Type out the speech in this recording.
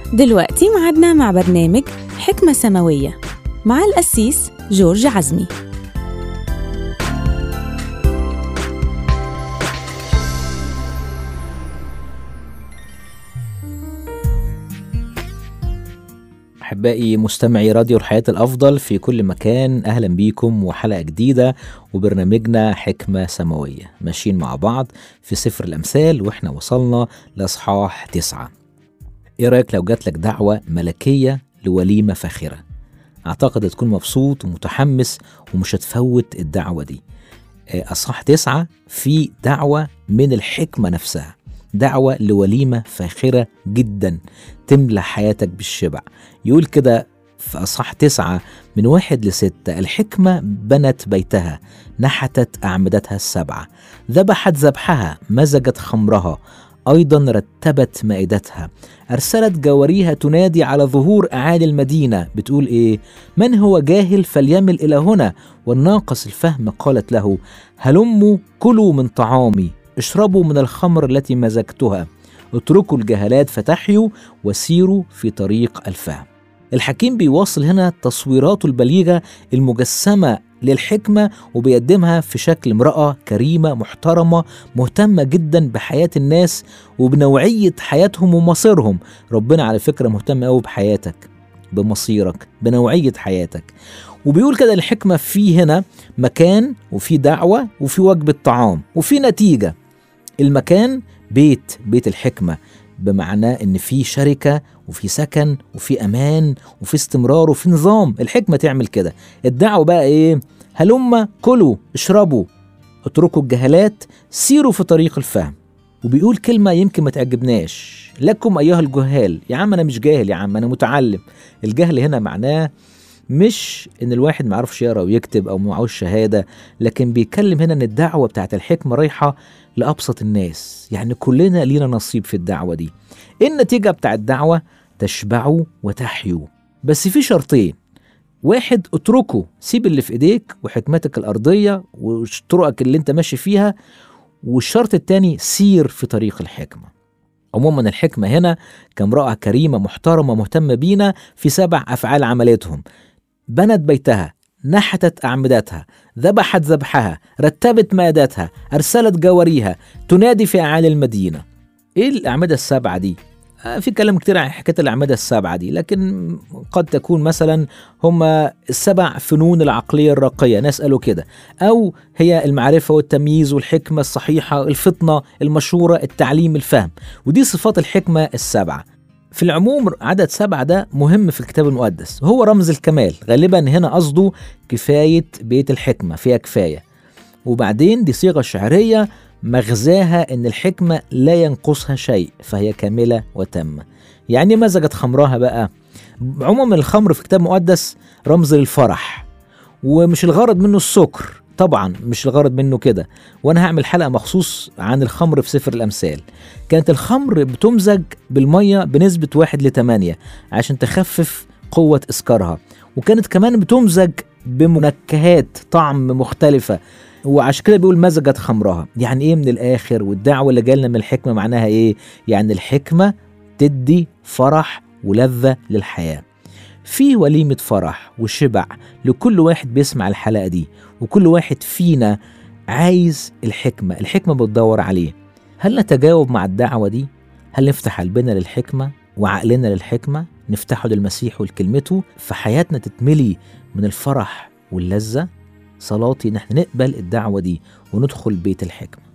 دلوقتي معادنا مع برنامج حكمة سماوية مع القسيس جورج عزمي أحبائي مستمعي راديو الحياة الأفضل في كل مكان أهلا بيكم وحلقة جديدة وبرنامجنا حكمة سماوية ماشيين مع بعض في سفر الأمثال وإحنا وصلنا لأصحاح تسعة إيه رأيك لو جاتلك دعوة ملكية لوليمة فاخرة أعتقد تكون مبسوط ومتحمس ومش هتفوت الدعوة دي آه، أصحاح تسعة في دعوة من الحكمة نفسها دعوة لوليمة فاخرة جدا تملى حياتك بالشبع يقول كده في أصحاح تسعة من واحد لستة الحكمة بنت بيتها نحتت أعمدتها السبعة ذبحت ذبحها مزجت خمرها أيضا رتبت مائدتها أرسلت جواريها تنادي على ظهور أعالي المدينة بتقول إيه من هو جاهل فليمل إلى هنا والناقص الفهم قالت له هلموا كلوا من طعامي اشربوا من الخمر التي مزجتها اتركوا الجهالات فتحيوا وسيروا في طريق الفهم الحكيم بيواصل هنا تصويراته البليغة المجسمة للحكمة وبيقدمها في شكل امرأة كريمة محترمة مهتمة جدا بحياة الناس وبنوعية حياتهم ومصيرهم ربنا على فكرة مهتم قوي بحياتك بمصيرك بنوعية حياتك وبيقول كده الحكمة في هنا مكان وفي دعوة وفي وجبة طعام وفي نتيجة المكان بيت بيت الحكمة بمعنى ان في شركة وفي سكن وفي امان وفي استمرار وفي نظام الحكمة تعمل كده الدعوة بقى ايه هلم كلوا اشربوا اتركوا الجهالات سيروا في طريق الفهم وبيقول كلمة يمكن ما تعجبناش لكم أيها الجهال يا عم أنا مش جاهل يا عم أنا متعلم الجهل هنا معناه مش ان الواحد ما يعرفش يقرا ويكتب او معهوش شهاده لكن بيتكلم هنا ان الدعوه بتاعت الحكمه رايحه لابسط الناس يعني كلنا لينا نصيب في الدعوه دي إيه النتيجه بتاعت الدعوه تشبعوا وتحيوا بس في شرطين واحد اتركه سيب اللي في ايديك وحكمتك الارضيه وطرقك اللي انت ماشي فيها والشرط التاني سير في طريق الحكمه عموما الحكمه هنا كامراه كريمه محترمه مهتمه بينا في سبع افعال عملتهم بنت بيتها نحتت أعمدتها ذبحت ذبحها رتبت مائدتها أرسلت جواريها تنادي في أعالي المدينة إيه الأعمدة السبعة دي؟ آه، في كلام كتير عن حكاية الأعمدة السبعة دي لكن قد تكون مثلا هما السبع فنون العقلية الراقية ناس قالوا كده أو هي المعرفة والتمييز والحكمة الصحيحة الفطنة المشورة التعليم الفهم ودي صفات الحكمة السبعة في العموم عدد سبعة ده مهم في الكتاب المقدس هو رمز الكمال غالبا هنا قصده كفاية بيت الحكمة فيها كفاية وبعدين دي صيغة شعرية مغزاها ان الحكمة لا ينقصها شيء فهي كاملة وتامة يعني مزجت خمرها بقى عموما الخمر في الكتاب المقدس رمز للفرح ومش الغرض منه السكر طبعا مش الغرض منه كده وانا هعمل حلقه مخصوص عن الخمر في سفر الامثال كانت الخمر بتمزج بالميه بنسبه واحد لتمانية عشان تخفف قوه اسكارها وكانت كمان بتمزج بمنكهات طعم مختلفه وعشان كده بيقول مزجت خمرها يعني ايه من الاخر والدعوه اللي جالنا من الحكمه معناها ايه يعني الحكمه تدي فرح ولذه للحياه في وليمة فرح وشبع لكل واحد بيسمع الحلقة دي وكل واحد فينا عايز الحكمة الحكمة بتدور عليه هل نتجاوب مع الدعوة دي؟ هل نفتح قلبنا للحكمة وعقلنا للحكمة نفتحه للمسيح ولكلمته فحياتنا تتملي من الفرح واللذة صلاتي ان احنا نقبل الدعوة دي وندخل بيت الحكمة